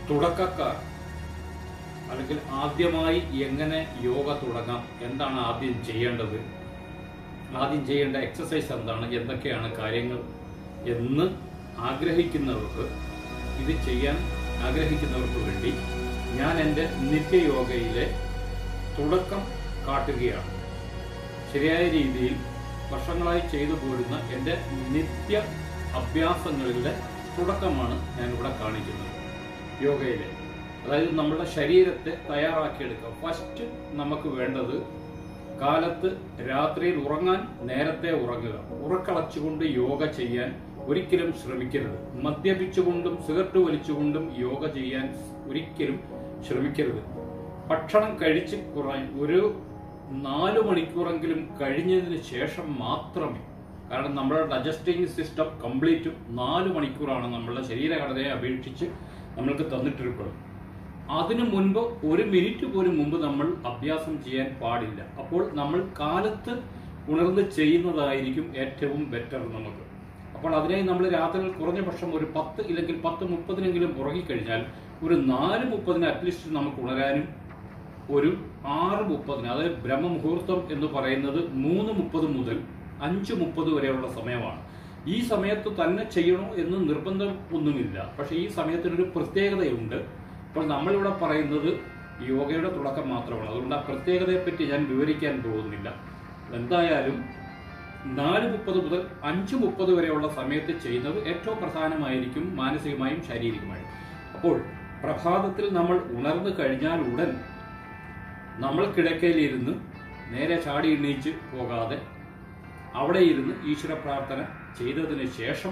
തുടക്കക്കാർ അല്ലെങ്കിൽ ആദ്യമായി എങ്ങനെ യോഗ തുടങ്ങാം എന്താണ് ആദ്യം ചെയ്യേണ്ടത് ആദ്യം ചെയ്യേണ്ട എക്സസൈസ് എന്താണ് എന്തൊക്കെയാണ് കാര്യങ്ങൾ എന്ന് ആഗ്രഹിക്കുന്നവർക്ക് ഇത് ചെയ്യാൻ ആഗ്രഹിക്കുന്നവർക്ക് വേണ്ടി ഞാൻ എൻ്റെ നിത്യയോഗയിലെ തുടക്കം കാട്ടുകയാണ് ശരിയായ രീതിയിൽ വർഷങ്ങളായി ചെയ്തു പോരുന്ന എൻ്റെ നിത്യ അഭ്യാസങ്ങളുടെ തുടക്കമാണ് ഞാനിവിടെ കാണിക്കുന്നത് യോഗയിലെ അതായത് നമ്മുടെ ശരീരത്തെ തയ്യാറാക്കിയെടുക്കുക ഫസ്റ്റ് നമുക്ക് വേണ്ടത് കാലത്ത് രാത്രിയിൽ ഉറങ്ങാൻ നേരത്തെ ഉറങ്ങുക ഉറക്കളച്ചുകൊണ്ട് യോഗ ചെയ്യാൻ ഒരിക്കലും ശ്രമിക്കരുത് മദ്യപിച്ചുകൊണ്ടും സിഗരറ്റ് വലിച്ചുകൊണ്ടും യോഗ ചെയ്യാൻ ഒരിക്കലും ശ്രമിക്കരുത് ഭക്ഷണം കഴിച്ച് കുറ ഒരു നാല് മണിക്കൂറെങ്കിലും കഴിഞ്ഞതിന് ശേഷം മാത്രമേ കാരണം നമ്മുടെ ഡൈജസ്റ്റിംഗ് സിസ്റ്റം കംപ്ലീറ്റും നാല് മണിക്കൂറാണ് നമ്മളുടെ ശരീരഘടനയെ അപേക്ഷിച്ച് നമ്മൾക്ക് തന്നിട്ടിരിക്കുന്നത് അതിനു മുൻപ് ഒരു മിനിറ്റ് പോലും മുമ്പ് നമ്മൾ അഭ്യാസം ചെയ്യാൻ പാടില്ല അപ്പോൾ നമ്മൾ കാലത്ത് ഉണർന്ന് ചെയ്യുന്നതായിരിക്കും ഏറ്റവും ബെറ്റർ നമുക്ക് അപ്പോൾ അതിനായി നമ്മൾ രാത്രിയിൽ കുറഞ്ഞ പക്ഷം ഒരു പത്ത് ഇല്ലെങ്കിൽ പത്ത് മുപ്പതിനെങ്കിലും ഉറങ്ങിക്കഴിഞ്ഞാൽ ഒരു നാല് മുപ്പതിന് അറ്റ്ലീസ്റ്റ് നമുക്ക് ഉണരാനും ഒരു ആറ് മുപ്പതിന് അതായത് ബ്രഹ്മമുഹൂർത്തം എന്ന് പറയുന്നത് മൂന്ന് മുപ്പത് മുതൽ അഞ്ച് മുപ്പത് വരെയുള്ള സമയമാണ് ഈ സമയത്ത് തന്നെ ചെയ്യണോ എന്ന് നിർബന്ധം ഒന്നുമില്ല പക്ഷെ ഈ സമയത്തിനൊരു പ്രത്യേകതയുണ്ട് അപ്പോൾ നമ്മളിവിടെ പറയുന്നത് യോഗയുടെ തുടക്കം മാത്രമാണ് അതുകൊണ്ട് ആ പ്രത്യേകതയെ പറ്റി ഞാൻ വിവരിക്കാൻ പോകുന്നില്ല എന്തായാലും നാല് മുപ്പത് മുതൽ അഞ്ച് മുപ്പത് വരെയുള്ള സമയത്ത് ചെയ്യുന്നത് ഏറ്റവും പ്രധാനമായിരിക്കും മാനസികമായും ശാരീരികമായും അപ്പോൾ പ്രഭാതത്തിൽ നമ്മൾ ഉണർന്നു കഴിഞ്ഞാൽ ഉടൻ നമ്മൾ കിടക്കയിലിരുന്ന് നേരെ ചാടി എണ്ണീച്ച് പോകാതെ അവിടെ ഇരുന്ന് ഈശ്വര പ്രാർത്ഥന ചെയ്തതിന് ശേഷം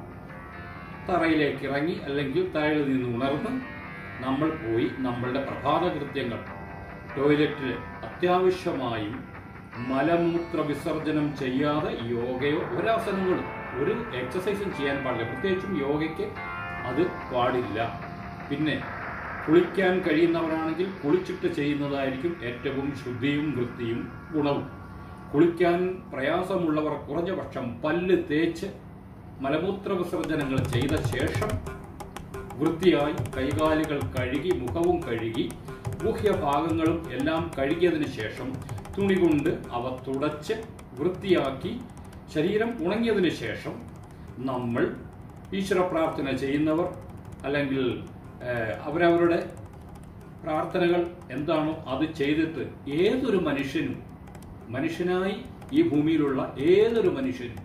തറയിലേക്ക് ഇറങ്ങി അല്ലെങ്കിൽ തറയിൽ നിന്ന് ഉണർന്ന് നമ്മൾ പോയി നമ്മളുടെ പ്രഭാത കൃത്യങ്ങൾ ടോയ്ലറ്റിൽ അത്യാവശ്യമായും മലമൂത്ര വിസർജനം ചെയ്യാതെ യോഗയോ ഒരാസനങ്ങളും ഒരു എക്സസൈസും ചെയ്യാൻ പാടില്ല പ്രത്യേകിച്ചും യോഗയ്ക്ക് അത് പാടില്ല പിന്നെ കുളിക്കാൻ കഴിയുന്നവരാണെങ്കിൽ കുളിച്ചിട്ട് ചെയ്യുന്നതായിരിക്കും ഏറ്റവും ശുദ്ധിയും വൃത്തിയും ഗുണവും കുളിക്കാൻ പ്രയാസമുള്ളവർ കുറഞ്ഞ പക്ഷം പല്ല് തേച്ച് മലമൂത്ര വിസർജനങ്ങൾ ചെയ്ത ശേഷം വൃത്തിയായി കൈകാലുകൾ കഴുകി മുഖവും കഴുകി ഗുഹ്യഭാഗങ്ങളും എല്ലാം കഴുകിയതിന് ശേഷം തുണി കൊണ്ട് അവ തുടച്ച് വൃത്തിയാക്കി ശരീരം ഉണങ്ങിയതിന് ശേഷം നമ്മൾ ഈശ്വര പ്രാർത്ഥന ചെയ്യുന്നവർ അല്ലെങ്കിൽ ഏഹ്, അവരവരുടെ പ്രാർത്ഥനകൾ എന്താണോ അത് ചെയ്തിട്ട് ഏതൊരു മനുഷ്യനും മനുഷ്യനായി ഈ ഭൂമിയിലുള്ള ഏതൊരു മനുഷ്യനും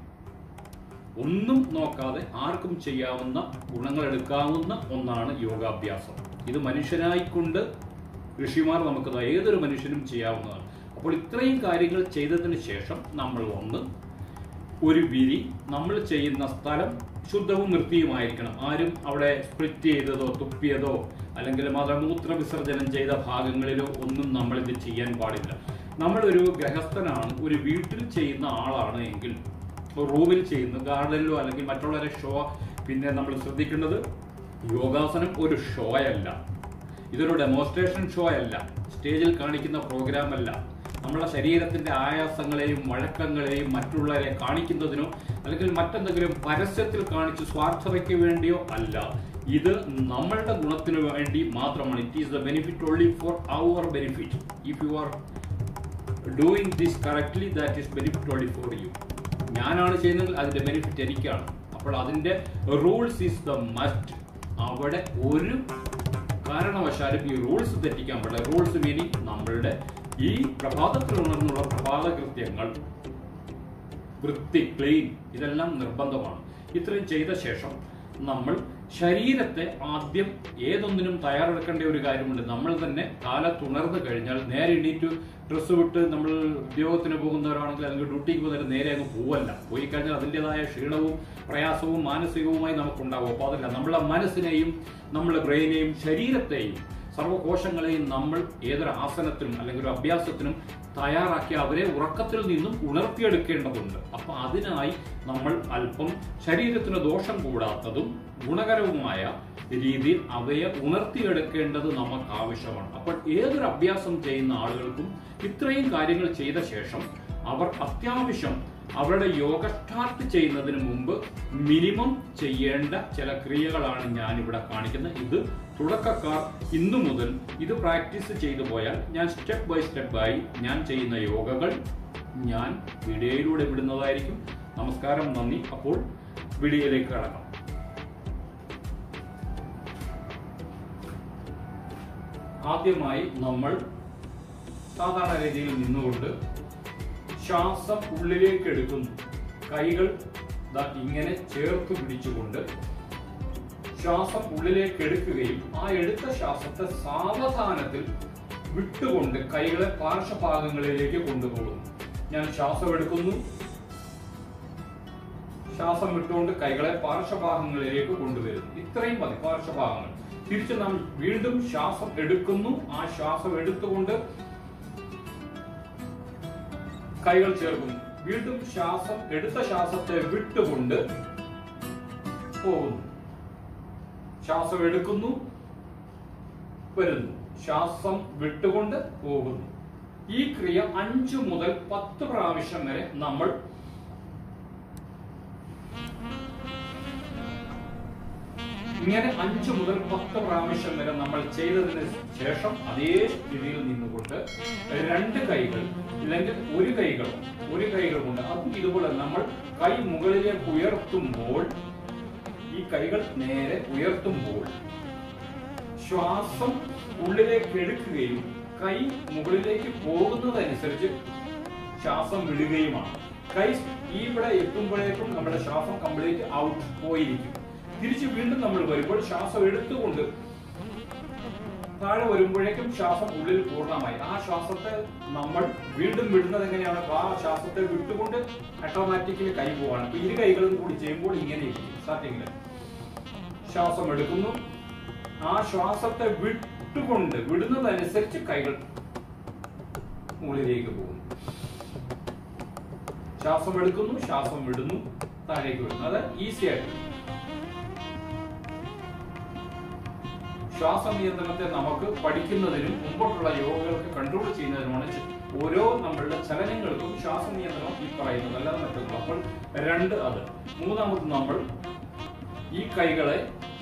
ഒന്നും നോക്കാതെ ആർക്കും ചെയ്യാവുന്ന ഗുണങ്ങൾ എടുക്കാവുന്ന ഒന്നാണ് യോഗാഭ്യാസം ഇത് മനുഷ്യനായിക്കൊണ്ട് ഋഷിമാർ നമുക്ക് ദാ ഏതൊരു മനുഷ്യനും ചെയ്യാവുന്നതാണ് അപ്പോൾ ഇത്രയും കാര്യങ്ങൾ ചെയ്തതിന് ശേഷം നമ്മൾ വന്ന് ഒരു വിരി നമ്മൾ ചെയ്യുന്ന സ്ഥലം ശുദ്ധവും വൃത്തിയുമായിരിക്കണം ആരും അവിടെ സ്പ്ലിറ്റ് ചെയ്തതോ തുപ്പിയതോ അല്ലെങ്കിൽ മലമൂത്ര വിസർജനം ചെയ്ത ഭാഗങ്ങളിലോ ഒന്നും നമ്മൾ ഇത് ചെയ്യാൻ പാടില്ല നമ്മളൊരു ഗൃഹസ്ഥനാണ് ഒരു വീട്ടിൽ ചെയ്യുന്ന ആളാണ് എങ്കിൽ റൂമിൽ ചെയ്യുന്ന ഗാർഡനിലോ അല്ലെങ്കിൽ മറ്റുള്ളവരെ ഷോ പിന്നെ നമ്മൾ ശ്രദ്ധിക്കേണ്ടത് യോഗാസനം ഒരു ഷോ അല്ല ഇതൊരു ഡെമോൺസ്ട്രേഷൻ ഷോ അല്ല സ്റ്റേജിൽ കാണിക്കുന്ന പ്രോഗ്രാം അല്ല നമ്മുടെ ശരീരത്തിന്റെ ആയാസങ്ങളെയും വഴക്കങ്ങളെയും മറ്റുള്ളവരെ കാണിക്കുന്നതിനോ അല്ലെങ്കിൽ മറ്റെന്തെങ്കിലും പരസ്യത്തിൽ കാണിച്ച് സ്വാർത്ഥതയ്ക്ക് വേണ്ടിയോ അല്ല ഇത് നമ്മളുടെ ഗുണത്തിന് വേണ്ടി മാത്രമാണ് it is the benefit only for our benefit if you are doing this correctly that is benefit only for you ഞാനാണ് ചെയ്യുന്നതെങ്കിൽ അതിന്റെ ബെനിഫിറ്റ് എനിക്കാണ് അപ്പോൾ അതിന്റെ റൂൾസ് ഈസ് ദ മസ്റ്റ് അവിടെ ഒരു കാരണവശാലും ഈ റൂൾസ് തെറ്റിക്കാൻ പാടില്ല റൂൾസ് മീനിങ് നമ്മളുടെ ഈ പ്രഭാതത്തിൽ ഉണർന്നുള്ള പ്രഭാത കൃത്യങ്ങൾ വൃത്തി ക്ലീൻ ഇതെല്ലാം നിർബന്ധമാണ് ഇത്രയും ചെയ്ത ശേഷം നമ്മൾ ശരീരത്തെ ആദ്യം ഏതൊന്നിനും തയ്യാറെടുക്കേണ്ട ഒരു കാര്യമുണ്ട് നമ്മൾ തന്നെ കാലത്തുണർന്നു കഴിഞ്ഞാൽ നേരെ എണീറ്റ് ഡ്രസ്സ് വിട്ട് നമ്മൾ ഉദ്യോഗത്തിന് പോകുന്നവരാണെങ്കിൽ അല്ലെങ്കിൽ ഡ്യൂട്ടിക്ക് പോകുന്നവർ നേരെ അങ്ങ് പോവല്ല പോയി കഴിഞ്ഞാൽ അതിൻ്റെതായ ക്ഷീണവും പ്രയാസവും മാനസികവുമായി നമുക്കുണ്ടാവും അപ്പോൾ അതല്ല നമ്മളെ മനസ്സിനെയും നമ്മളെ ബ്രെയിനെയും ശരീരത്തെയും സർവകോശങ്ങളെയും നമ്മൾ ഏതൊരു ആസനത്തിനും അല്ലെങ്കിൽ ഒരു അഭ്യാസത്തിനും തയ്യാറാക്കി അവരെ ഉറക്കത്തിൽ നിന്നും ഉണർത്തിയെടുക്കേണ്ടതുണ്ട് അപ്പൊ അതിനായി നമ്മൾ അല്പം ശരീരത്തിന് ദോഷം കൂടാത്തതും ഗുണകരവുമായ രീതിയിൽ അവയെ ഉണർത്തിയെടുക്കേണ്ടത് നമുക്ക് ആവശ്യമാണ് അപ്പോൾ ഏതൊരു അഭ്യാസം ചെയ്യുന്ന ആളുകൾക്കും ഇത്രയും കാര്യങ്ങൾ ചെയ്ത ശേഷം അവർ അത്യാവശ്യം അവരുടെ യോഗ സ്റ്റാർട്ട് ചെയ്യുന്നതിന് മുമ്പ് മിനിമം ചെയ്യേണ്ട ചില ക്രിയകളാണ് ഞാൻ ഇവിടെ കാണിക്കുന്നത് ഇത് തുടക്കക്കാർ ഇന്നു മുതൽ ഇത് പ്രാക്ടീസ് ചെയ്തു പോയാൽ ഞാൻ സ്റ്റെപ്പ് ബൈ സ്റ്റെപ്പായി ഞാൻ ചെയ്യുന്ന യോഗകൾ ഞാൻ വീഡിയോയിലൂടെ വിടുന്നതായിരിക്കും നമസ്കാരം നന്ദി അപ്പോൾ വീഡിയോയിലേക്ക് കടക്കാം ആദ്യമായി നമ്മൾ സാധാരണ രീതിയിൽ നിന്നുകൊണ്ട് ശ്വാസം ഉള്ളിലേക്ക് എടുക്കുന്നു കൈകൾ ദാ ഇങ്ങനെ ചേർത്ത് പിടിച്ചുകൊണ്ട് ശ്വാസം ഉള്ളിലേക്ക് എടുക്കുകയും ആ എടുത്ത ശ്വാസത്തെ സാവധാനത്തിൽ വിട്ടുകൊണ്ട് കൈകളെ പാർശ്വഭാഗങ്ങളിലേക്ക് കൊണ്ടുപോകുന്നു ഞാൻ ശ്വാസം എടുക്കുന്നു ശ്വാസം വിട്ടുകൊണ്ട് കൈകളെ പാർശ്വഭാഗങ്ങളിലേക്ക് കൊണ്ടുവരുന്നു ഇത്രയും മതി പാർശ്വഭാഗങ്ങൾ തിരിച്ച് നാം വീണ്ടും ശ്വാസം എടുക്കുന്നു ആ ശ്വാസം എടുത്തുകൊണ്ട് കൈകൾ ചേർക്കുന്നു വീണ്ടും ശ്വാസം എടുത്ത ശ്വാസത്തെ വിട്ടുകൊണ്ട് പോകുന്നു ശ്വാസം എടുക്കുന്നു വരുന്നു ശ്വാസം വിട്ടുകൊണ്ട് പോകുന്നു ഈ ക്രിയ അഞ്ചു മുതൽ പത്ത് പ്രാവശ്യം വരെ നമ്മൾ ഇങ്ങനെ അഞ്ചു മുതൽ പത്ത് പ്രാവശ്യം വരെ നമ്മൾ ചെയ്തതിന് ശേഷം അതേ സ്ഥിതിയിൽ നിന്നുകൊണ്ട് രണ്ട് കൈകൾ ഇല്ലെങ്കിൽ ഒരു കൈകൾ ഒരു കൈകൾ കൊണ്ട് അതും ഇതുപോലെ നമ്മൾ കൈ മുകളിലേക്ക് ഉയർത്തുമ്പോൾ ഈ കൈകൾ നേരെ ഉയർത്തുമ്പോൾ ശ്വാസം ഉള്ളിലേക്ക് എടുക്കുകയും കൈ മുകളിലേക്ക് പോകുന്നതനുസരിച്ച് ശ്വാസം വിടുകയുമാണ് കൈ ഇവിടെ എത്തുമ്പോഴേക്കും നമ്മുടെ ശ്വാസം കംപ്ലീറ്റ് ഔട്ട് പോയിരിക്കും തിരിച്ച് വീണ്ടും നമ്മൾ വരുമ്പോൾ ശ്വാസം എടുത്തുകൊണ്ട് താഴെ വരുമ്പോഴേക്കും ശ്വാസം ഉള്ളിൽ പൂർണ്ണമായി ആ ശ്വാസത്തെ നമ്മൾ വീണ്ടും വിടുന്നത് എങ്ങനെയാണ് അപ്പൊ ആ ശ്വാസത്തെ വിട്ടുകൊണ്ട് ഓട്ടോമാറ്റിക്കലി കൈ പോവാണ് അപ്പൊ ഇരു കൈകളും കൂടി ചെയ്യുമ്പോൾ ഇങ്ങനെ ഇരിക്കും സ്റ്റാർട്ടിങ്ങിൽ ശ്വാസം എടുക്കുന്നു ആ ശ്വാസത്തെ വിട്ടുകൊണ്ട് വിടുന്നതനുസരിച്ച് കൈകൾ മുകളിലേക്ക് പോകുന്നു ശ്വാസം എടുക്കുന്നു ശ്വാസം വിടുന്നു താഴേക്ക് വരുന്നു അത് ഈസി ആയിട്ട് ശ്വാസ നിയന്ത്രണത്തെ നമുക്ക് പഠിക്കുന്നതിനും മുമ്പോട്ടുള്ള യോഗകൾക്ക് കൺട്രോൾ ചെയ്യുന്നതിനുമാണ് ചെ- ഓരോ നമ്മളുടെ ചലനങ്ങൾക്കും ശ്വാസ നിയന്ത്രണം ഈ പറയുന്നത് അല്ലാതെ മറ്റൊന്നും അപ്പോൾ രണ്ട് അത് മൂന്നാമത് നമ്മൾ ഈ കൈകളെ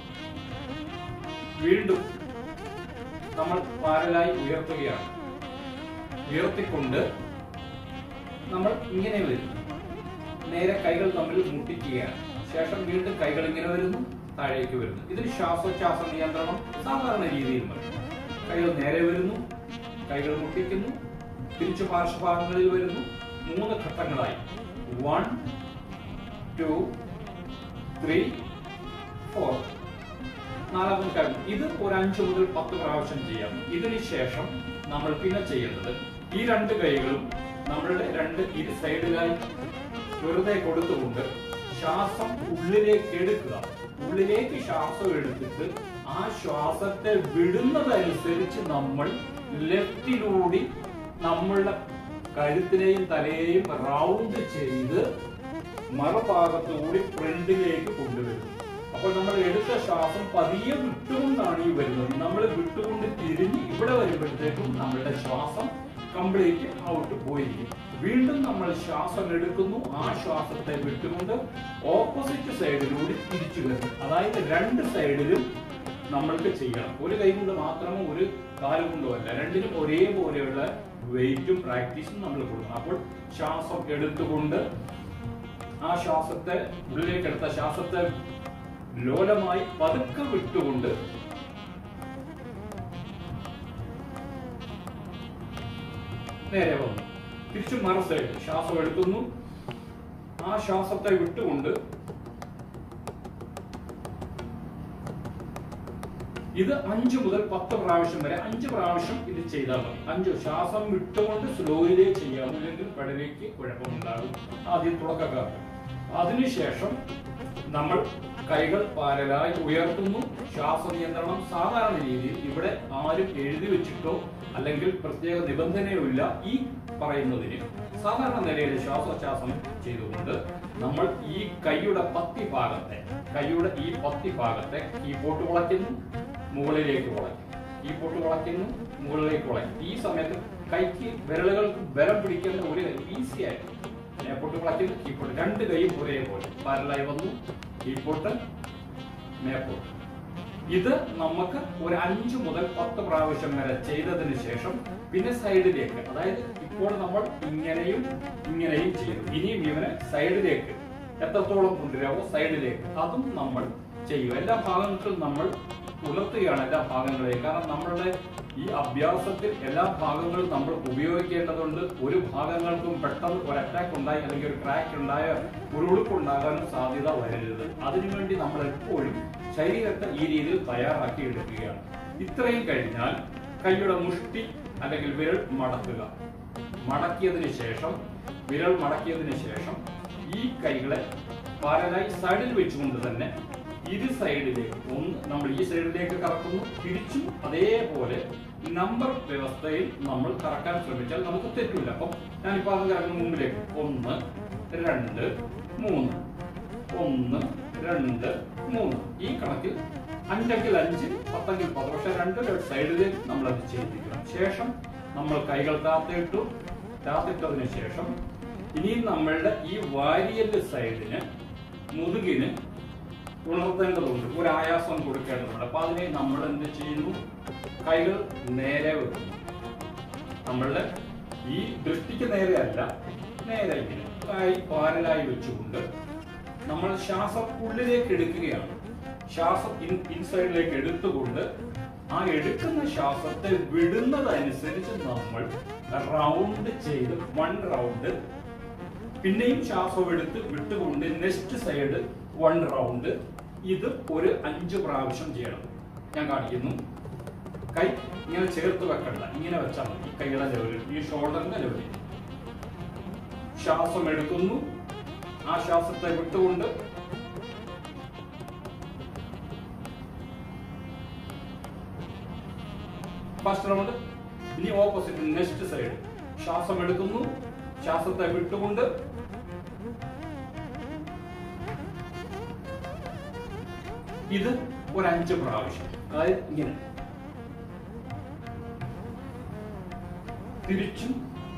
വീണ്ടും നമ്മൾ പാരലായി ഉയർത്തുകയാണ് ഉയർത്തിക്കൊണ്ട് നമ്മൾ ഇങ്ങനെ വരുന്നു നേരെ കൈകൾ തമ്മിൽ മുട്ടിക്കുകയാണ് ശേഷം വീണ്ടും കൈകൾ ഇങ്ങനെ വരുന്നു താഴേക്ക് വരുന്നു ഇതിന് ശ്വാസോച്ഛ്വാസ നിയന്ത്രണം സാധാരണ രീതിയിൽ മതി കൈകൾ നേരെ വരുന്നു കൈകൾ മുട്ടിക്കുന്നു തിരിച്ചു പാർശ്വഭാഗങ്ങളിൽ വരുന്നു മൂന്ന് ഘട്ടങ്ങളായി വൺ ടു ത്രീ ഫോർ നാലാമത്തെ കാര്യം ഇത് ഒരു അഞ്ച് മുതൽ പത്ത് പ്രാവശ്യം ചെയ്യാം ഇതിന് ശേഷം നമ്മൾ പിന്നെ ചെയ്യേണ്ടത് ഈ രണ്ട് കൈകളും നമ്മളുടെ രണ്ട് ഇരു സൈഡിലായി വെറുതെ കൊടുത്തുകൊണ്ട് ശ്വാസം ഉള്ളിലേക്ക് എടുക്കുക ഉള്ളിലേക്ക് ശ്വാസം എടുത്തിട്ട് ആ ശ്വാസത്തെ വിടുന്നതനുസരിച്ച് നമ്മൾ ലെഫ്റ്റിലൂടെ നമ്മളുടെ കഴുത്തിനെയും തലയെയും റൗണ്ട് ചെയ്ത് മറുഭാഗത്തുകൂടി ഫ്രണ്ടിലേക്ക് കൊണ്ടുവരും അപ്പോൾ നമ്മൾ എടുത്ത ശ്വാസം പതിയെ വിട്ടുകൊണ്ടാണ് ഈ വരുന്നത് നമ്മൾ വിട്ടുകൊണ്ട് തിരിഞ്ഞ് ഇവിടെ വരുമ്പോഴത്തേക്കും നമ്മളുടെ ശ്വാസം കംപ്ലീറ്റ് ഔട്ട് പോയിരിക്കും വീണ്ടും നമ്മൾ ശ്വാസം എടുക്കുന്നു ആ ശ്വാസത്തെ വിട്ടുകൊണ്ട് ഓപ്പോസിറ്റ് സൈഡിലൂടെ തിരിച്ചു വരുന്നു അതായത് രണ്ട് സൈഡിലും നമ്മൾക്ക് ചെയ്യണം ഒരു കൈ കൊണ്ട് മാത്രമോ ഒരു കാല് കൊണ്ടോ അല്ല രണ്ടിനും ഒരേപോലെയുള്ള വെയിറ്റും പ്രാക്ടീസും നമ്മൾ കൊടുക്കണം അപ്പോൾ ശ്വാസം എടുത്തുകൊണ്ട് ആ ശ്വാസത്തെ ഉള്ളിലേക്ക് എടുത്ത ശ്വാസത്തെ ലോലമായി പതുക്കെ വിട്ടുകൊണ്ട് നേരെ വന്നു തിരിച്ചു മറു സൈഡ് ശ്വാസം എടുക്കുന്നു ആ ശ്വാസത്തെ വിട്ടുകൊണ്ട് ഇത് അഞ്ചു മുതൽ പത്ത് പ്രാവശ്യം വരെ അഞ്ച് പ്രാവശ്യം ഇത് ചെയ്താൽ മതി അഞ്ച് ശ്വാസം വിട്ടുകൊണ്ട് സ്ലോയിലേ ചെയ്യാം ഇല്ലെങ്കിൽ പടലേക്ക് കുഴപ്പമുണ്ടാകും ആദ്യം തുടക്കക്കാർക്ക് അതിനുശേഷം നമ്മൾ കൈകൾ പാരലായി ഉയർത്തുന്നു ശ്വാസ നിയന്ത്രണം സാധാരണ രീതിയിൽ ഇവിടെ ആരും എഴുതി വെച്ചിട്ടോ അല്ലെങ്കിൽ പ്രത്യേക നിബന്ധനയോ ഇല്ല ഈ പറയുന്നതിന് സാധാരണ നിലയിൽ ശ്വാസോച്ഛ്വാസം ചെയ്തുകൊണ്ട് നമ്മൾ ഈ കൈയുടെ പത്തി ഭാഗത്തെ കൈയുടെ ഈ പത്തി ഭാഗത്തെ ഈ പോട്ട് വളയ്ക്കുന്നു മുകളിലേക്ക് വളയ്ക്കും ഈ പോട്ട് വളയ്ക്കുന്നു മുകളിലേക്ക് വളയ്ക്കും ഈ സമയത്ത് കൈക്ക് വിരലുകൾക്ക് ബലം പിടിക്കുന്ന ഒരു ഈസി ആയിട്ട് മേപ്പോട്ട് വളയ്ക്കുന്നു കീപ്പോട്ട് രണ്ട് കൈയും ഒരേപോലെ പാരലായി വന്നു കീപ്പോട്ട് മേപ്പോട്ട് ഇത് നമുക്ക് ഒരു അഞ്ചു മുതൽ പത്ത് പ്രാവശ്യം വരെ ചെയ്തതിന് ശേഷം പിന്നെ സൈഡിലേക്ക് അതായത് ഇപ്പോൾ നമ്മൾ ഇങ്ങനെയും ഇങ്ങനെയും ചെയ്തു ഇനിയും ഇവനെ സൈഡിലേക്ക് എത്രത്തോളം കൊണ്ടുവരാമോ സൈഡിലേക്ക് അതും നമ്മൾ ചെയ്യും എല്ലാ ഭാഗങ്ങളും നമ്മൾ ഉണർത്തുകയാണ് എല്ലാ ഭാഗങ്ങളെയും കാരണം നമ്മളുടെ ഈ അഭ്യാസത്തിൽ എല്ലാ ഭാഗങ്ങളും നമ്മൾ ഉപയോഗിക്കേണ്ടതുണ്ട് ഒരു ഭാഗങ്ങൾക്കും പെട്ടെന്ന് ഒരു അറ്റാക്ക് ഉണ്ടായി അല്ലെങ്കിൽ ഒരു ക്രാക്ക് ഉണ്ടായ ഒരു ഉളുപ്പുണ്ടാകാനും സാധ്യത വരരുത് അതിനുവേണ്ടി നമ്മൾ എപ്പോഴും ശരീരത്തെ ഈ രീതിയിൽ തയ്യാറാക്കി എടുക്കുകയാണ് ഇത്രയും കഴിഞ്ഞാൽ കൈയുടെ മുഷ്ടി അല്ലെങ്കിൽ വിരൽ മടക്കുക മടക്കിയതിന് ശേഷം വിരൽ മടക്കിയതിന് ശേഷം ഈ കൈകളെ പാരലായി സൈഡിൽ വെച്ചുകൊണ്ട് തന്നെ ഇരു സൈഡിലേക്ക് ഒന്ന് നമ്മൾ ഈ സൈഡിലേക്ക് കറക്കുന്നു തിരിച്ചും അതേപോലെ നമ്പർ വ്യവസ്ഥയിൽ നമ്മൾ കറക്കാൻ ശ്രമിച്ചാൽ നമുക്ക് തെറ്റില്ല അപ്പം ഞാനിപ്പോ അത് കറങ്ങുന്ന മുമ്പിലേക്ക് ഒന്ന് രണ്ട് മൂന്ന് ഒന്ന് രണ്ട് മൂന്ന് ഈ കണക്കിൽ അഞ്ചെങ്കിൽ അഞ്ച് പത്തെങ്കിൽ പത്ത് പക്ഷെ രണ്ട് സൈഡിലേക്ക് നമ്മൾ അത് ചെയ്യിപ്പിക്കണം ശേഷം നമ്മൾ കൈകൾ താത്തിട്ടു താത്തിട്ടതിന് ശേഷം ഇനിയും നമ്മളുടെ ഈ വാരിയല് സൈഡിന് മുതുകിന് ഉണർത്തേണ്ടതുണ്ട് ഒരു ആയാസം കൊടുക്കേണ്ടതുണ്ട് അപ്പൊ അതിനെ നമ്മൾ എന്ത് ചെയ്യുന്നു കൈകൾ നേരെ വെക്കുന്നു നമ്മളുടെ ഈ ദൃഷ്ടിക്ക് നേരെ അല്ല നേരെ ഇങ്ങനെ കൈ പാരലായി വെച്ചുകൊണ്ട് നമ്മൾ ശ്വാസം ഉള്ളിലേക്ക് എടുക്കുകയാണ് ശ്വാസം ഇൻ ഇൻസൈഡിലേക്ക് എടുത്തുകൊണ്ട് ആ എടുക്കുന്ന ശ്വാസത്തെ വിടുന്നതനുസരിച്ച് നമ്മൾ റൗണ്ട് ചെയ്ത് വൺ റൗണ്ട് പിന്നെയും ശ്വാസം എടുത്ത് വിട്ടുകൊണ്ട് നെക്സ്റ്റ് സൈഡ് വൺ റൗണ്ട് ഇത് ഒരു അഞ്ച് പ്രാവശ്യം ചെയ്യണം ഞാൻ കാണിക്കുന്നു കൈ ഇങ്ങനെ ചേർത്ത് വെക്കണ്ട ഇങ്ങനെ വെച്ചാൽ മതി ഈ കൈയുടെ ലെവലിൽ ഈ ഷോൾഡറിന്റെ ലെവലിൽ ശ്വാസം എടുക്കുന്നു ആ ശ്വാസത്തെ വിട്ടുകൊണ്ട് ഫസ്റ്റ് റൗണ്ട് ഇനി ഓപ്പോസിറ്റ് നെക്സ്റ്റ് സൈഡ് ശ്വാസം എടുക്കുന്നു ശ്വാസത്തെ വിട്ടുകൊണ്ട് ഇത് ഒരു അഞ്ച് പ്രാവശ്യം അതായത് ഇങ്ങനെ തിരിച്ചും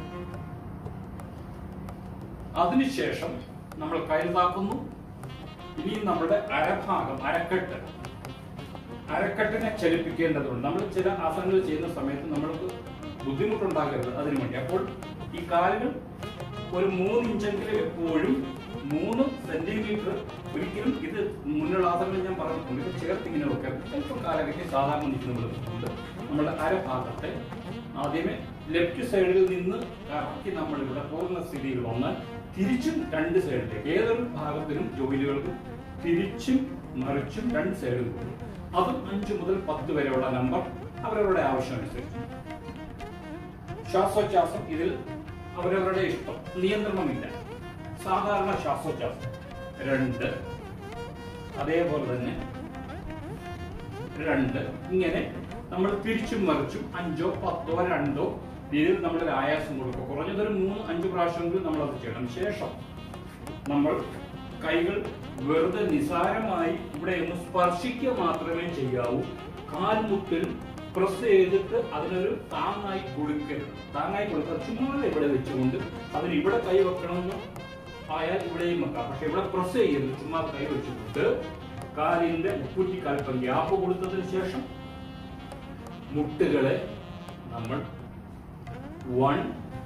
അതിനുശേഷം നമ്മൾ കൈതാക്കുന്നു ഇനിയും നമ്മുടെ അരഭാഗം അരക്കെട്ട് അരക്കെട്ടിനെ ചലിപ്പിക്കേണ്ടതുണ്ട് നമ്മൾ ചില ആസനങ്ങൾ ചെയ്യുന്ന സമയത്ത് നമ്മൾക്ക് ബുദ്ധിമുട്ടുണ്ടാകരുത് അതിനു വേണ്ടി അപ്പോൾ ഈ കാലുകൾ ഒരു മൂന്ന് ഇഞ്ചെങ്കിലും എപ്പോഴും മൂന്ന് സെന്റിമീറ്റർ ഒരിക്കലും ഇത് മുന്നുള്ള ആസനങ്ങൾ ഞാൻ പറഞ്ഞിട്ടുണ്ട് ഇത് ചേർത്ത് ഇങ്ങനെ വെക്കരുത് ചിലപ്പോൾ കാലഘട്ടം സാധാരണ നിൽക്കുന്നവരുണ്ട് നമ്മുടെ അരഭാഗത്തെ ആദ്യമേ ലെഫ്റ്റ് സൈഡിൽ നിന്ന് കറക്കി നമ്മൾ ഇവിടെ പൂർണ്ണ സ്ഥിതിയിൽ വന്ന് തിരിച്ചും രണ്ട് സൈഡിലേക്ക് ഏതൊരു ഭാഗത്തിനും ജോലികൾക്കും തിരിച്ചും മറിച്ചും രണ്ട് സൈഡിൽ പോകും അതും അഞ്ച് മുതൽ പത്ത് വരെയുള്ള നമ്പർ അവരവരുടെ ആവശ്യമനുസരിച്ച് ശ്വാസോച്ഛ്വാസം ഇതിൽ അവരവരുടെ ഇഷ്ടം നിയന്ത്രണമില്ല സാധാരണ ശ്വാസോച്ഛ്വാസം രണ്ട് അതേപോലെ തന്നെ രണ്ട് ഇങ്ങനെ നമ്മൾ തിരിച്ചും മറിച്ചും അഞ്ചോ പത്തോ രണ്ടോ രീതിയിൽ നമ്മൾ ഒരു ആയാസം കൊടുക്കുക കുറഞ്ഞതൊരു മൂന്ന് അഞ്ച് പ്രാവശ്യമെങ്കിലും നമ്മൾ അത് ചെയ്യണം ശേഷം നമ്മൾ കൈകൾ വെറുതെ നിസാരമായി ഇവിടെ ഒന്ന് സ്പർശിക്കുക മാത്രമേ ചെയ്യാവൂ കാൽമുട്ടിൽ പ്രസ് ചെയ്തിട്ട് അതിനൊരു താങ്ങായി കൊടുക്കരുത് താങ്ങായി കൊടുക്കുക ചുമ്മാ ഇവിടെ വെച്ചുകൊണ്ട് അതിന് ഇവിടെ കൈ വെക്കണമെന്ന് ആയാൽ ഇവിടെയും വെക്കാം പക്ഷെ ഇവിടെ പ്രസ് ചെയ്യരുത് ചുമ്മാ കൈ വെച്ചുകൊണ്ട് കാലിന്റെ ഉപ്പുറ്റി അല്പം ഗ്യാപ്പ് കൊടുത്തതിന് ശേഷം മുട്ടുകളെ നമ്മൾ വൺ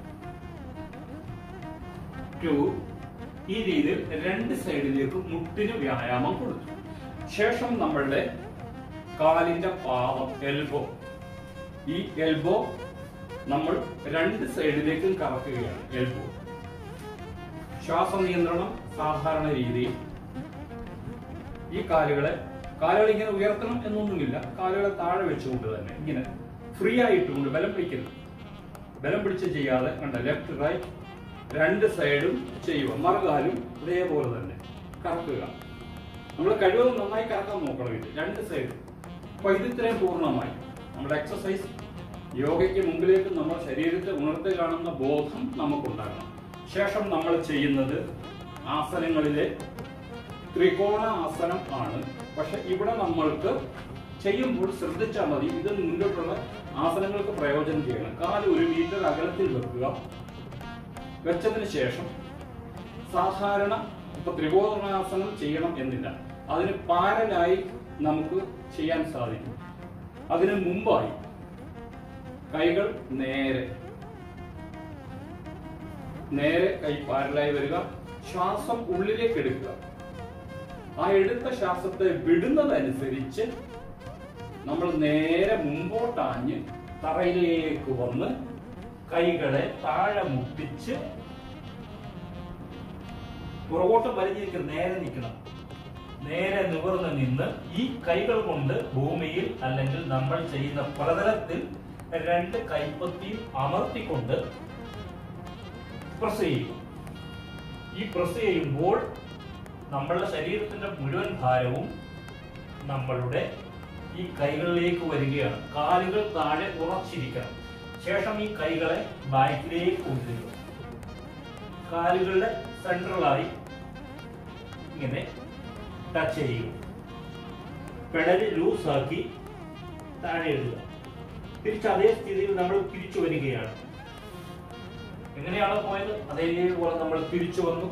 ടു ഈ രീതിയിൽ രണ്ട് സൈഡിലേക്ക് മുട്ടിന് വ്യായാമം കൊടുത്തു ശേഷം നമ്മളുടെ കാലിന്റെ പാദം എൽബോ ഈ എൽബോ നമ്മൾ രണ്ട് സൈഡിലേക്കും കറക്കുകയാണ് എൽബോ ശ്വാസ നിയന്ത്രണം സാധാരണ രീതിയിൽ ഈ കാലുകളെ കാലുകൾ ഇങ്ങനെ ഉയർത്തണം എന്നൊന്നുമില്ല കാലുകളെ താഴെ വെച്ചുകൊണ്ട് തന്നെ ഇങ്ങനെ ഫ്രീ ആയിട്ടുകൊണ്ട് ബലം പിടിക്കരുത് ബലം പിടിച്ച് ചെയ്യാതെ കണ്ട ലെഫ്റ്റ് റൈറ്റ് രണ്ട് സൈഡും ചെയ്യുക മറുകാലും ഇതേപോലെ തന്നെ കറക്കുക നമ്മൾ കഴിവതും നന്നായി കറക്കാൻ നോക്കണം ഇത് രണ്ട് സൈഡും അപ്പൊ ഇത് ഇത്രയും പൂർണ്ണമായി നമ്മുടെ എക്സസൈസ് യോഗയ്ക്ക് മുമ്പിലേക്ക് നമ്മൾ ശരീരത്തെ ഉണർത്തി കാണുന്ന ബോധം നമുക്കുണ്ടാകണം ശേഷം നമ്മൾ ചെയ്യുന്നത് ആസനങ്ങളിലെ ത്രികോണ ആസനം ആണ് പക്ഷെ ഇവിടെ നമ്മൾക്ക് ചെയ്യുമ്പോൾ ശ്രദ്ധിച്ചാൽ മതി ഇത് മുന്നോട്ടുള്ള ആസനങ്ങൾക്ക് പ്രയോജനം ചെയ്യണം കാല് ഒരു മീറ്റർ അകലത്തിൽ വെക്കുക വെച്ചതിന് ശേഷം സാധാരണ ഇപ്പൊ ത്രികോണാസനം ചെയ്യണം എന്നില്ല അതിന് പാരലായി നമുക്ക് ചെയ്യാൻ സാധിക്കും അതിന് മുമ്പായി കൈകൾ നേരെ നേരെ കൈ പാരലായി വരിക ശ്വാസം ഉള്ളിലേക്ക് എടുക്കുക ആ എടുത്ത ശ്വാസത്തെ വിടുന്നതനുസരിച്ച് നമ്മൾ നേരെ മുമ്പോട്ടാഞ്ഞ് തറയിലേക്ക് വന്ന് കൈകളെ താഴെ മുട്ടിച്ച് പുറകോട്ട് വലിഞ്ഞിരിക്കും നേരെ നിൽക്കണം നേരെ നിവർന്ന് നിന്ന് ഈ കൈകൾ കൊണ്ട് ഭൂമിയിൽ അല്ലെങ്കിൽ നമ്മൾ ചെയ്യുന്ന പ്രതലത്തിൽ രണ്ട് കൈപ്പത്തിയും അമർത്തിക്കൊണ്ട് പ്രസ് ചെയ്യുക ഈ പ്രസ് ചെയ്യുമ്പോൾ നമ്മളുടെ ശരീരത്തിന്റെ മുഴുവൻ ഭാരവും നമ്മളുടെ ഈ കൈകളിലേക്ക് വരികയാണ് കാലുകൾ താഴെ ഉറച്ചിരിക്കണം ശേഷം ഈ കൈകളെ ബാക്കിലേക്ക് കൊണ്ടുവരിക കാലുകളുടെ സെൻട്രലായി ഇങ്ങനെ ടച്ച് ചെയ്യുക പെടല് ലൂസാക്കി താഴെ ഇടുക തിരിച്ച് അതേ സ്ഥിതിയിൽ നമ്മൾ തിരിച്ചു വരികയാണ് എങ്ങനെയാണ് പോയത് അതേപോലെ നമ്മൾ തിരിച്ചു വന്നു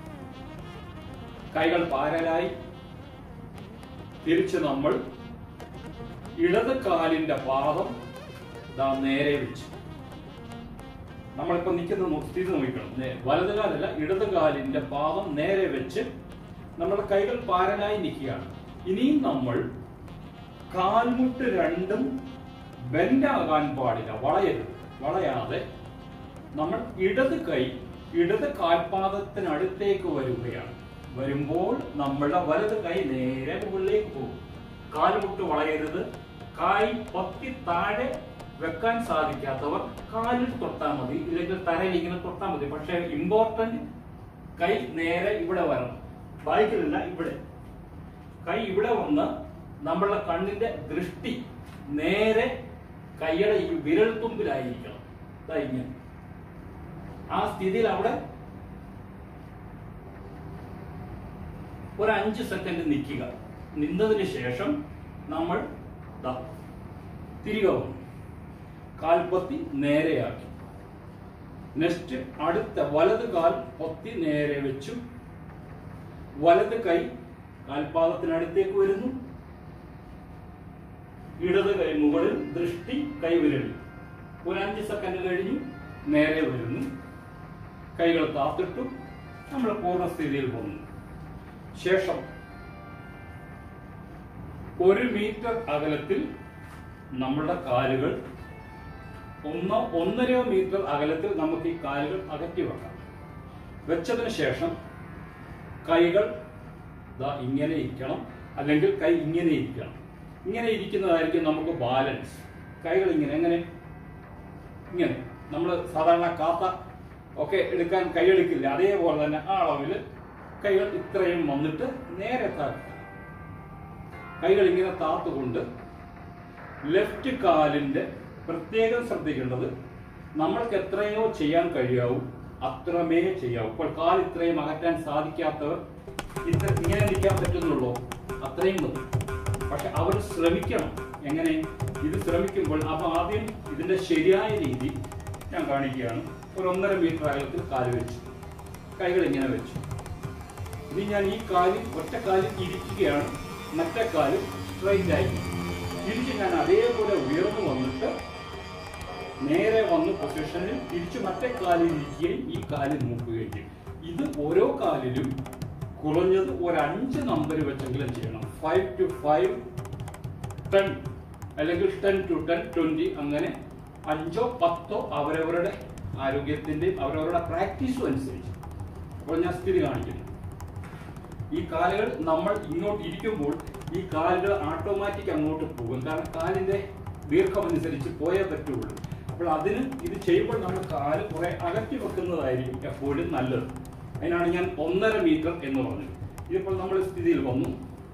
കൈകൾ പാരലായി തിരിച്ച് നമ്മൾ ഇടത് കാലിന്റെ പാദം ദാ നേരെ വെച്ച് നമ്മളിപ്പോ നിൽക്കുന്ന നോ- സ്ഥിതി നോക്കണം നേ- വലത് കാലല്ല ഇടത് കാലിന്റെ പാദം നേരെ വെച്ച് നമ്മുടെ കൈകൾ പാരലായി നിൽക്കുകയാണ് ഇനിയും നമ്മൾ കാൽമുട്ട് രണ്ടും ബെൻഡാകാൻ പാടില്ല വളയരുത് വളയാതെ നമ്മൾ ഇടത് കൈ ഇടത് കാൽപാദത്തിനടുത്തേക്ക് വരികയാണ് വരുമ്പോൾ നമ്മളുടെ വലത് കൈ നേരെ മുകളിലേക്ക് പോകും കാലുമുട്ട് വളയരുത് കായ് പത്തി താഴെ വെക്കാൻ സാധിക്കാത്തവർ കാലിൽ തൊട്ടാൽ മതി ഇല്ലെങ്കിൽ തലയിൽ ഇങ്ങനെ തൊട്ടാൽ മതി പക്ഷേ ഇമ്പോർട്ടന്റ് കൈ നേരെ ഇവിടെ വരണം ബാക്കിലല്ല ഇവിടെ കൈ ഇവിടെ വന്ന് നമ്മളുടെ കണ്ണിന്റെ ദൃഷ്ടി നേരെ കൈയുടെ ഈ വിരൽ തുമ്പിലായിരിക്കണം ദാ ഇങ്ങനെ ആ സ്ഥിതിയിൽ അവിടെ ഒരു അഞ്ച് സെക്കൻഡ് നിൽക്കുക നിന്നതിന് ശേഷം നമ്മൾ ദാ തിരികെ വന്നു കാൽപ്പത്തി നേരെയാക്കി നെക്സ്റ്റ് അടുത്ത വലത് കാൽ പൊത്തി നേരെ വെച്ചു വലത് കൈ കാൽപാദത്തിനടുത്തേക്ക് വരുന്നു ഇടത് കൈ മുകളിൽ ദൃഷ്ടി കൈവിരലിൽ ഒരു അഞ്ച് സെക്കൻഡ് കഴിഞ്ഞു നേരെ വരുന്നു കൈകൾ താത്തിട്ടു നമ്മൾ പൂർണ്ണസ്ഥിതിയിൽ വന്നു ശേഷം ഒരു മീറ്റർ അകലത്തിൽ നമ്മളുടെ കാലുകൾ ഒന്ന് ഒന്നര മീറ്റർ അകലത്തിൽ നമുക്ക് ഈ കാലുകൾ അകറ്റി വെക്കാം വെച്ചതിന് ശേഷം കൈകൾ ദാ ഇങ്ങനെ ഇരിക്കണം അല്ലെങ്കിൽ കൈ ഇങ്ങനെ ഇരിക്കണം ഇങ്ങനെ ഇരിക്കുന്നതായിരിക്കും നമുക്ക് ബാലൻസ് കൈകൾ ഇങ്ങനെ എങ്ങനെ ഇങ്ങനെ നമ്മൾ സാധാരണ കാത്ത ഒക്കെ എടുക്കാൻ കൈയെടുക്കില്ല അതേപോലെ തന്നെ ആ അളവിൽ കൈകൾ ഇത്രയും വന്നിട്ട് നേരെ താഴ്ത്തുക കൈകൾ ഇങ്ങനെ താത്തുകൊണ്ട് ലെഫ്റ്റ് കാലിന്റെ പ്രത്യേകം ശ്രദ്ധിക്കേണ്ടത് നമ്മൾക്ക് എത്രയോ ചെയ്യാൻ കഴിയാവൂ അത്രമേ ചെയ്യാവൂ ഇപ്പോൾ കാൽ ഇത്രയും അകറ്റാൻ സാധിക്കാത്തവർ ഇത്ര ഇങ്ങനെ നിൽക്കാൻ പറ്റുന്നുള്ളൂ അത്രയും മതി പക്ഷെ അവർ ശ്രമിക്കണം എങ്ങനെ ഇത് ശ്രമിക്കുമ്പോൾ അപ്പൊ ആദ്യം ഇതിന്റെ ശരിയായ രീതി ഞാൻ കാണിക്കുകയാണ് ഒരു ഒന്നര മീറ്റർ അകലത്തിൽ കാല് വെച്ചു കൈകൾ ഇങ്ങനെ വെച്ചു ഇനി ഞാൻ ഈ കാലിൽ ഒറ്റ കാലിൽ ഇരിക്കുകയാണ് മറ്റേ കാലിൽ സ്ട്രൈറ്റ് ആയി തിരിച്ച് ഞാൻ അതേപോലെ ഉയർന്നു വന്നിട്ട് നേരെ വന്ന് പൊസിഷനിൽ തിരിച്ച് മറ്റേ കാലിൽ ഇരിക്കുകയും ഈ കാലിൽ നോക്കുകയും ചെയ്യും ഇത് ഓരോ കാലിലും കുറഞ്ഞത് ഒരു അഞ്ച് നമ്പർ വെച്ചെങ്കിലും ചെയ്യണം ഫൈവ് ടു ഫൈവ് ടെൻ അല്ലെങ്കിൽ ടെൻ ടു ടെൻ ട്വന്റി അങ്ങനെ അഞ്ചോ പത്തോ അവരവരുടെ ആരോഗ്യത്തിന്റെയും അവരവരുടെ പ്രാക്ടീസും അനുസരിച്ച് അപ്പോൾ ഞാൻ സ്ഥിതി കാണിക്കുന്നു ഈ കാലുകൾ നമ്മൾ ഇങ്ങോട്ട് ഇരിക്കുമ്പോൾ ഈ കാലുകൾ ഓട്ടോമാറ്റിക് അങ്ങോട്ട് പോകും കാരണം കാലിന്റെ ദീർഘം അനുസരിച്ച് പോയേ പറ്റുള്ളൂ അപ്പോൾ അതിന് ഇത് ചെയ്യുമ്പോൾ നമ്മൾ കാല് കുറെ അകറ്റി വെക്കുന്നതായിരിക്കും എപ്പോഴും നല്ലത് അതിനാണ് ഞാൻ ഒന്നര മീറ്റർ എന്ന് പറഞ്ഞത് ഇതിപ്പോൾ നമ്മൾ സ്ഥിതിയിൽ വന്നു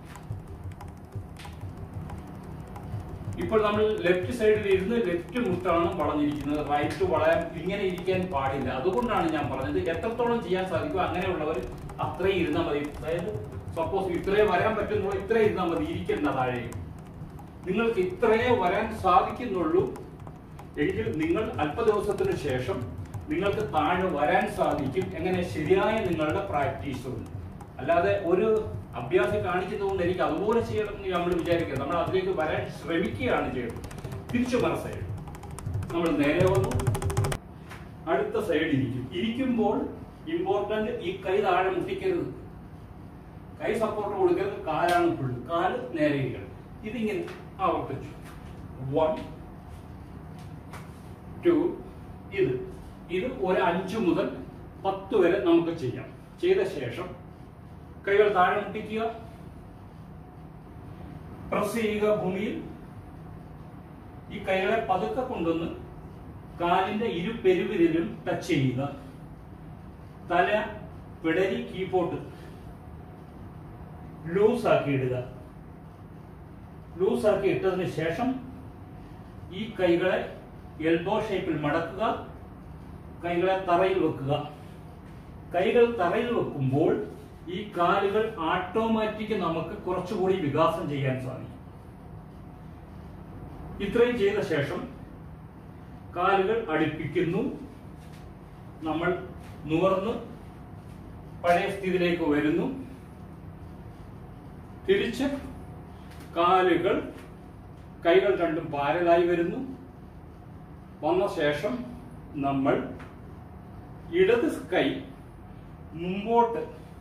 ഇപ്പോൾ നമ്മൾ ലെഫ്റ്റ് സൈഡിൽ ഇരുന്ന് ലെഫ്റ്റ് മുട്ടാണ് വളഞ്ഞിരിക്കുന്നത് റൈറ്റ് വളയാൻ ഇങ്ങനെ ഇരിക്കാൻ പാടില്ല അതുകൊണ്ടാണ് ഞാൻ പറഞ്ഞത് എത്രത്തോളം ചെയ്യാൻ സാധിക്കും അങ്ങനെയുള്ളവർ അത്രയും ഇരുന്നാൽ മതി അതായത് സപ്പോസ് ഇത്രയും വരാൻ പറ്റുന്നുള്ളൂ ഇത്രയും ഇരുന്നാൽ മതി ഇരിക്കേണ്ട താഴെ നിങ്ങൾക്ക് ഇത്രയേ വരാൻ സാധിക്കുന്നുള്ളൂ എങ്കിൽ നിങ്ങൾ അല്പ ദിവസത്തിന് ശേഷം നിങ്ങൾക്ക് താഴെ വരാൻ സാധിക്കും എങ്ങനെ ശരിയായ നിങ്ങളുടെ പ്രാക്ടീസ് കൊണ്ട് അല്ലാതെ ഒരു അഭ്യാസം കാണിക്കുന്നതുകൊണ്ട് എനിക്ക് അതുപോലെ ചെയ്യണം എന്ന് നമ്മൾ വിചാരിക്കുക നമ്മൾ അതിലേക്ക് വരാൻ ശ്രമിക്കുകയാണ് ചെയ്യുന്നത് തിരിച്ചു മറ സൈഡ് നമ്മൾ നേരെ വന്നു അടുത്ത സൈഡ് ഇരിക്കും ഇരിക്കുമ്പോൾ ഇമ്പോർട്ടന്റ് ഈ കൈ താഴെ മുട്ടിക്കരുത് കൈ സപ്പോർട്ട് കൊടുക്കരുത് കാലാണ് ഫുള്ള് കാല് നേരെ ഇരിക്കണം ഇതിങ്ങനെ ആവർത്തിച്ചു വൺ ടു ഇത് ഇത് ഒരു അഞ്ച് മുതൽ പത്ത് വരെ നമുക്ക് ചെയ്യാം ചെയ്ത ശേഷം കൈകൾ താഴെ മുട്ടിക്കുക പ്രസ് ചെയ്യുക ഭൂമിയിൽ ഈ കൈകളെ പതുക്കെ കൊണ്ടുവന്ന് കാലിന്റെ ഇരു പെരുവിരലും ടച്ച് ചെയ്യുക തല പിടരി കീപോട്ട് ലൂസ് ആക്കി ഇടുക ലൂസ് ആക്കി ഇട്ടതിന് ശേഷം ഈ കൈകളെ എൽബോ ഷേപ്പിൽ മടക്കുക കൈകളെ തറയിൽ വെക്കുക കൈകൾ തറയിൽ വെക്കുമ്പോൾ ഈ കാലുകൾ ഓട്ടോമാറ്റിക് നമുക്ക് കുറച്ചുകൂടി വികാസം ചെയ്യാൻ സാധിക്കും ഇത്രയും ചെയ്ത ശേഷം കാലുകൾ അടുപ്പിക്കുന്നു നമ്മൾ നുവർന്ന് പഴയ സ്ഥിതിയിലേക്ക് വരുന്നു തിരിച്ച് കാലുകൾ കൈകൾ രണ്ടും പാരലായി വരുന്നു വന്ന ശേഷം നമ്മൾ ഇടത് കൈ മുമ്പോട്ട്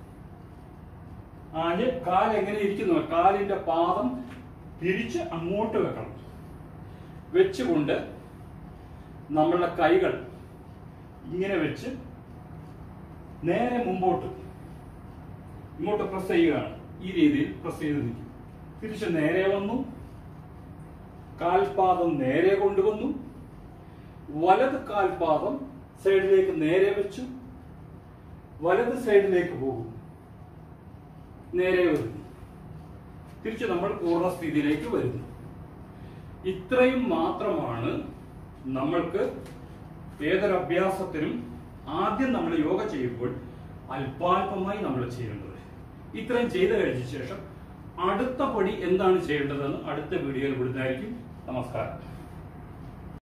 ആഞ്ഞ് കാൽ എങ്ങനെ ഇരിക്കുന്നു കാലിന്റെ പാദം തിരിച്ച് അങ്ങോട്ട് വെക്കണം വെച്ചുകൊണ്ട് നമ്മളുടെ കൈകൾ ഇങ്ങനെ വെച്ച് നേരെ മുമ്പോട്ട് ഇങ്ങോട്ട് പ്രസ് ചെയ്യുകയാണ് ഈ രീതിയിൽ പ്രസ് ചെയ്ത് നിൽക്കും തിരിച്ച് നേരെ വന്നു കാൽപാദം നേരെ കൊണ്ടുവന്നു വലത് കാൽപാദം സൈഡിലേക്ക് നേരെ വെച്ചു വലത് സൈഡിലേക്ക് പോകും നേരെ വരുന്നു തിരിച്ച് നമ്മൾ പൂർണ്ണസ്ഥിതിയിലേക്ക് വരുന്നു ഇത്രയും മാത്രമാണ് നമ്മൾക്ക് ഏതൊരു അഭ്യാസത്തിനും ആദ്യം നമ്മൾ യോഗ ചെയ്യുമ്പോൾ അല്പാൽപമായി നമ്മൾ ചെയ്യേണ്ടത് ഇത്രയും ചെയ്തു കഴിഞ്ഞ ശേഷം അടുത്ത പടി എന്താണ് ചെയ്യേണ്ടതെന്ന് അടുത്ത വീഡിയോയിൽ വിടുന്നതായിരിക്കും നമസ്കാരം